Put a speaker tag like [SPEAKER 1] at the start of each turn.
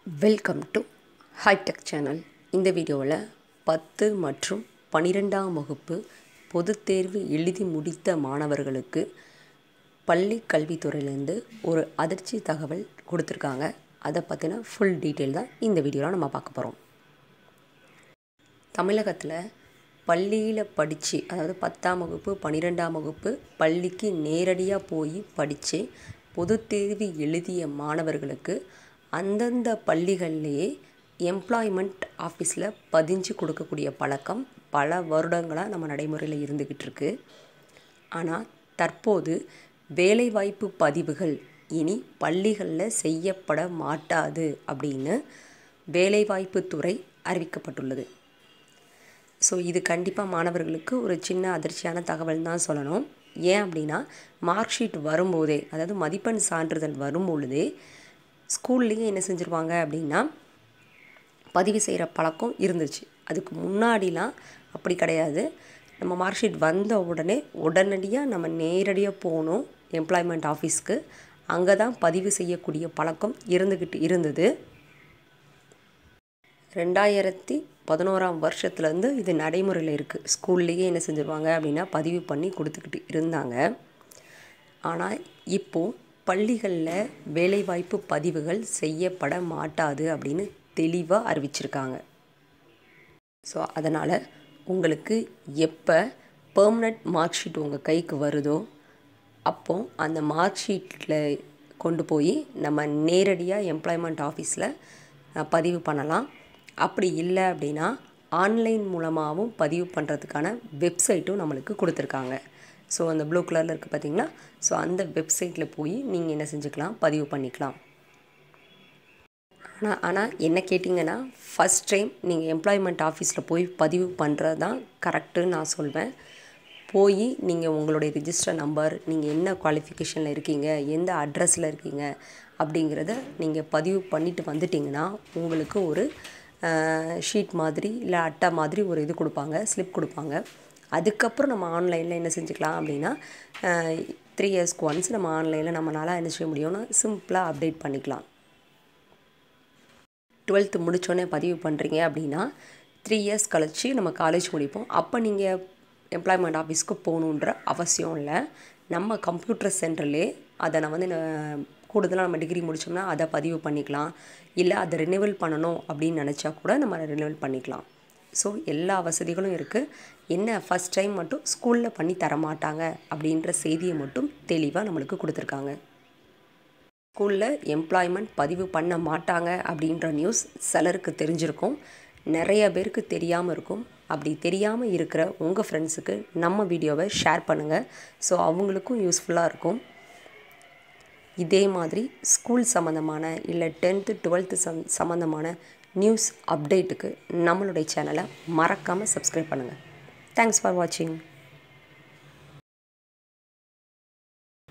[SPEAKER 1] welcome to hitech channel இந்த வீடியோவில் பத்து மற்றும் பன்னிரெண்டாம் வகுப்பு பொதுத் தேர்வு எழுதி முடித்த மாணவர்களுக்கு பள்ளி கல்வித்துறையிலேருந்து ஒரு அதிர்ச்சி தகவல் கொடுத்துருக்காங்க அதை பற்றின ஃபுல் டீட்டெயில் தான் இந்த வீடியோவில் நம்ம பார்க்க போகிறோம் தமிழகத்தில் பள்ளியில் படித்து அதாவது பத்தாம் வகுப்பு பன்னிரெண்டாம் வகுப்பு பள்ளிக்கு நேரடியாக போய் படித்து பொதுத் தேர்வு எழுதிய மாணவர்களுக்கு அந்தந்த பள்ளிகள்லேயே எம்ப்ளாய்மெண்ட் ஆஃபீஸில் பதிஞ்சு கொடுக்கக்கூடிய பழக்கம் பல வருடங்களாக நம்ம நடைமுறையில் இருந்துக்கிட்டு இருக்கு ஆனால் தற்போது வேலைவாய்ப்பு பதிவுகள் இனி பள்ளிகளில் செய்யப்பட மாட்டாது அப்படின்னு வேலைவாய்ப்புத்துறை அறிவிக்கப்பட்டுள்ளது ஸோ இது கண்டிப்பாக மாணவர்களுக்கு ஒரு சின்ன அதிர்ச்சியான தகவல் தான் சொல்லணும் ஏன் அப்படின்னா மார்க் ஷீட் வரும்போதே அதாவது மதிப்பெண் சான்றிதழ் வரும்பொழுதே ஸ்கூல்லேயே என்ன செஞ்சுருவாங்க அப்படின்னா பதிவு செய்கிற பழக்கம் இருந்துச்சு அதுக்கு முன்னாடிலாம் அப்படி கிடையாது நம்ம மார்க் ஷீட் வந்த உடனே உடனடியாக நம்ம நேரடியாக போகணும் எம்ப்ளாய்மெண்ட் ஆஃபீஸ்க்கு அங்கே தான் பதிவு செய்யக்கூடிய பழக்கம் இருந்துக்கிட்டு இருந்தது ரெண்டாயிரத்தி பதினோராம் வருஷத்துலேருந்து இது நடைமுறையில் இருக்குது ஸ்கூல்லேயே என்ன செஞ்சுருவாங்க அப்படின்னா பதிவு பண்ணி கொடுத்துக்கிட்டு இருந்தாங்க ஆனால் இப்போது பள்ளிகளில் வேலைவாய்ப்பு பதிவுகள் செய்யப்பட மாட்டாது அப்படின்னு தெளிவாக அறிவிச்சிருக்காங்க ஸோ அதனால் உங்களுக்கு எப்போ பெர்மனண்ட் மார்க் ஷீட் உங்கள் கைக்கு வருதோ அப்போ அந்த மார்க் ஷீட்டில் கொண்டு போய் நம்ம நேரடியாக எம்ப்ளாய்மெண்ட் ஆஃபீஸில் பதிவு பண்ணலாம் அப்படி இல்லை அப்படின்னா ஆன்லைன் மூலமாகவும் பதிவு பண்ணுறதுக்கான வெப்சைட்டும் நம்மளுக்கு கொடுத்துருக்காங்க ஸோ அந்த ப்ளூ கலரில் இருக்குது பார்த்தீங்களா ஸோ அந்த வெப்சைட்டில் போய் நீங்கள் என்ன செஞ்சுக்கலாம் பதிவு பண்ணிக்கலாம் ஆனால் ஆனால் என்ன கேட்டிங்கன்னா ஃபஸ்ட் டைம் நீங்கள் எம்ப்ளாய்மெண்ட் ஆஃபீஸில் போய் பதிவு பண்ணுறது தான் கரெக்டுன்னு நான் சொல்வேன் போய் நீங்கள் உங்களுடைய ரிஜிஸ்டர் நம்பர் நீங்கள் என்ன குவாலிஃபிகேஷனில் இருக்கீங்க எந்த அட்ரஸில் இருக்கீங்க அப்படிங்கிறத நீங்கள் பதிவு பண்ணிவிட்டு வந்துட்டிங்கன்னா உங்களுக்கு ஒரு ஷீட் மாதிரி இல்லை அட்டை மாதிரி ஒரு இது கொடுப்பாங்க ஸ்லிப் கொடுப்பாங்க அதுக்கப்புறம் நம்ம ஆன்லைனில் என்ன செஞ்சுக்கலாம் அப்படின்னா த்ரீ இயர்ஸ்க்கு ஒன்ஸ் நம்ம ஆன்லைனில் நம்மளால் என்ன செய்ய முடியும்னா சிம்பிளாக அப்டேட் பண்ணிக்கலாம் டுவெல்த்து முடித்தோடனே பதிவு பண்ணுறீங்க அப்படின்னா த்ரீ இயர்ஸ் கழித்து நம்ம காலேஜ் முடிப்போம் அப்போ நீங்கள் எம்ப்ளாய்மெண்ட் ஆஃபீஸ்க்கு போகணுன்ற அவசியம் இல்லை நம்ம கம்ப்யூட்டர் சென்டர்லே அதை நான் வந்து கூடுதலாக நம்ம டிகிரி முடித்தோம்னா அதை பதிவு பண்ணிக்கலாம் இல்லை அதை ரினிவல் பண்ணணும் அப்படின்னு நினச்சா கூட நம்ம அதை ரினிவல் பண்ணிக்கலாம் ஸோ எல்லா வசதிகளும் இருக்குது என்ன ஃபஸ்ட் டைம் மட்டும் ஸ்கூலில் பண்ணி தர மாட்டாங்க அப்படின்ற செய்தியை மட்டும் தெளிவாக நம்மளுக்கு கொடுத்துருக்காங்க ஸ்கூலில் எம்ப்ளாய்மெண்ட் பதிவு பண்ண மாட்டாங்க அப்படின்ற நியூஸ் சிலருக்கு தெரிஞ்சிருக்கும் நிறைய பேருக்கு தெரியாமல் இருக்கும் அப்படி தெரியாமல் இருக்கிற உங்கள் ஃப்ரெண்ட்ஸுக்கு நம்ம வீடியோவை ஷேர் பண்ணுங்கள் ஸோ அவங்களுக்கும் யூஸ்ஃபுல்லாக இருக்கும் இதே மாதிரி ஸ்கூல் சம்மந்தமான இல்லை டென்த்து டுவெல்த்து சம் சம்மந்தமான நியூஸ் அப்டேட்டுக்கு நம்மளுடைய சேனலை மறக்காமல் சப்ஸ்கிரைப் பண்ணுங்கள் தேங்க்ஸ் ஃபார் வாட்சிங்